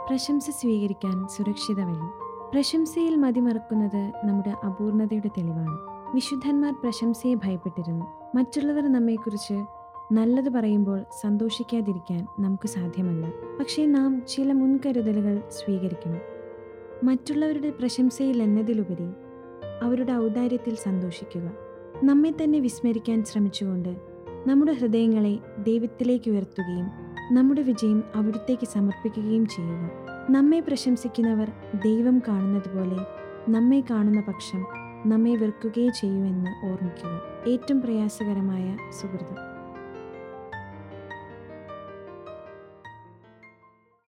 പ്രശംസ സ്വീകരിക്കാൻ സുരക്ഷിത വഴി പ്രശംസയിൽ മതിമറക്കുന്നത് നമ്മുടെ അപൂർണതയുടെ തെളിവാണ് വിശുദ്ധന്മാർ പ്രശംസയെ ഭയപ്പെട്ടിരുന്നു മറ്റുള്ളവർ നമ്മെക്കുറിച്ച് നല്ലത് പറയുമ്പോൾ സന്തോഷിക്കാതിരിക്കാൻ നമുക്ക് സാധ്യമല്ല പക്ഷേ നാം ചില മുൻകരുതലുകൾ സ്വീകരിക്കണം മറ്റുള്ളവരുടെ പ്രശംസയിൽ എന്നതിലുപരി അവരുടെ ഔദാര്യത്തിൽ സന്തോഷിക്കുക നമ്മെ തന്നെ വിസ്മരിക്കാൻ ശ്രമിച്ചുകൊണ്ട് നമ്മുടെ ഹൃദയങ്ങളെ ദൈവത്തിലേക്ക് ഉയർത്തുകയും നമ്മുടെ വിജയം അവിടുത്തേക്ക് സമർപ്പിക്കുകയും ചെയ്യുക നമ്മെ പ്രശംസിക്കുന്നവർ ദൈവം കാണുന്നത് പോലെ നമ്മെ കാണുന്ന പക്ഷം നമ്മെ വെറുക്കുകയേ ചെയ്യൂ എന്ന് ഓർമ്മിക്കുക ഏറ്റവും പ്രയാസകരമായ സുഹൃതം